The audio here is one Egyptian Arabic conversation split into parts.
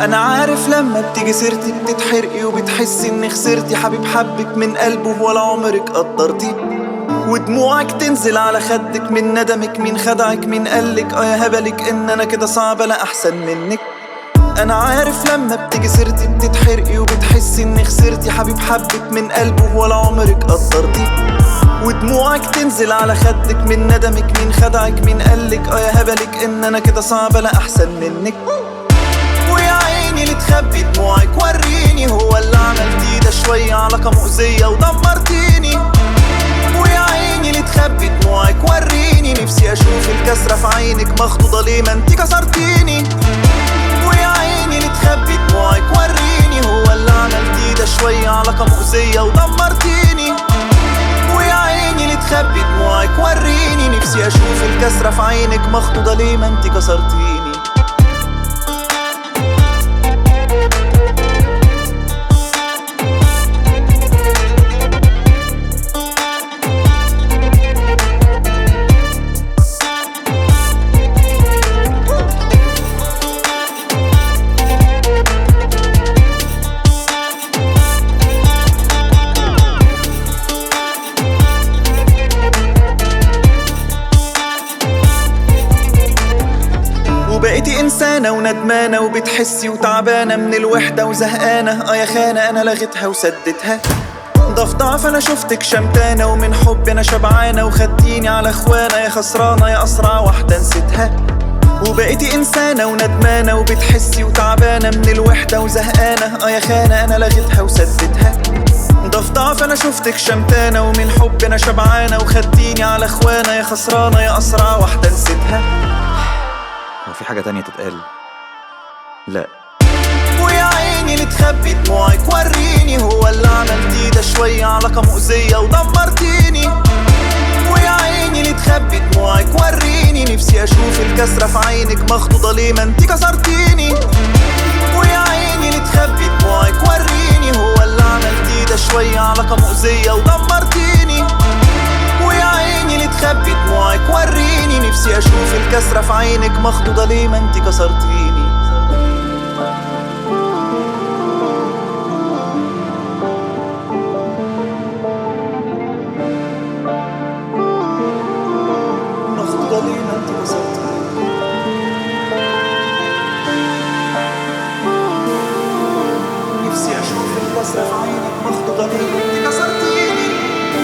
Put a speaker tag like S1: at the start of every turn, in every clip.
S1: انا عارف لما بتيجي سيرتي بتتحرقي وبتحسي اني خسرتي حبيب حبك من قلبه ولا عمرك قدرتي ودموعك تنزل على خدك من ندمك مين خدعك مين قالك اه يا هبلك ان انا كده صعب لا احسن منك انا عارف لما بتيجي سيرتي بتتحرقي وبتحسي اني خسرتي حبيب حبك من قلبه ولا عمرك قدرتي ودموعك تنزل على خدك من ندمك مين خدعك مين قالك اه يا هبلك ان انا كده صعب لا احسن منك ويا عيني اللي تخبي دموعك وريني هو اللي عملتيه ده شوية علاقة مؤذية ودمرتيني ويا عيني اللي تخبي دموعك وريني نفسي اشوف الكسرة في عينك مخضوضة ليه ما انتي كسرتيني ويا عيني اللي تخبي دموعك وريني هو اللي عملتيه ده شوية علاقة مؤذية ودمرتيني ويا عيني اللي تخبي دموعك وريني نفسي اشوف الكسرة في عينك مخضوضة ليه ما انتي كسرتيني وبقيتي إنسانة وندمانة وبتحسي وتعبانة من الوحدة وزهقانة اه يا خانة أنا لغيتها وسدتها ضف ضعف أنا شفتك شمتانة ومن حب أنا شبعانة وخدتيني على إخوانا يا خسرانة يا أسرع واحدة نسيتها وبقيتي إنسانة وندمانة وبتحسي وتعبانة من الوحدة وزهقانة اه يا خانة أنا لغيتها وسدتها ضف ضعف أنا شفتك شمتانة ومن حب أنا شبعانة وخدتيني على إخوانا يا خسرانة يا أسرع واحدة نسيتها
S2: هو في حاجة تانية تتقال لا
S1: ويا عيني اللي تخبي دموعك وريني هو اللي عملتيه ده شوية علاقة مؤذية ودمرتيني ويا عيني اللي تخبي دموعك وريني نفسي اشوف الكسرة في عينك مخضوضة ليه ما انتي كسرتيني ويا عيني اللي تخبي دموعك وريني هو اللي عملتيه ده شوية علاقة مؤذية ودمرتيني ويا عيني اللي تخبي دموعك وريني نفسي اشوف الكسرة في عينك مخضوضة ليه ما انتي كسرتيني مخضوضة ليه ما انتي كسرتيني نفسي اشوف الكسرة في عينك مخضوضة ليه ما انتي كسرتيني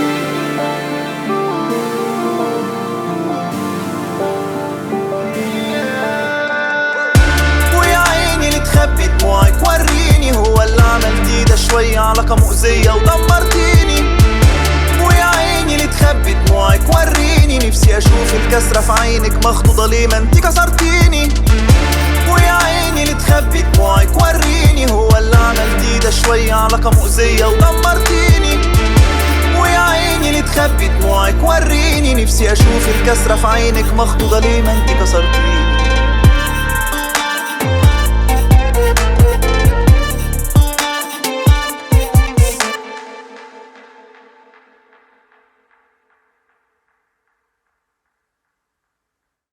S1: ويا عيني اللي تخبي دموعك وريني هو اللي عملتيه ده شوية علاقة مؤذية ودمرتيني ويا عيني اللي تخبي دموعك وريني نفسي اشوف الكسرة في عينك مخضوضة ليه ما انتي كسرتيني ويا عيني اللي تخبي دموعك وريني هو اللي عملتيه ده شوية علاقة مؤذية ودمرتيني ويا عيني اللي تخبي دموعك وريني نفسي اشوف الكسرة في عينك مخضوضة ليه ما انتي كسرتيني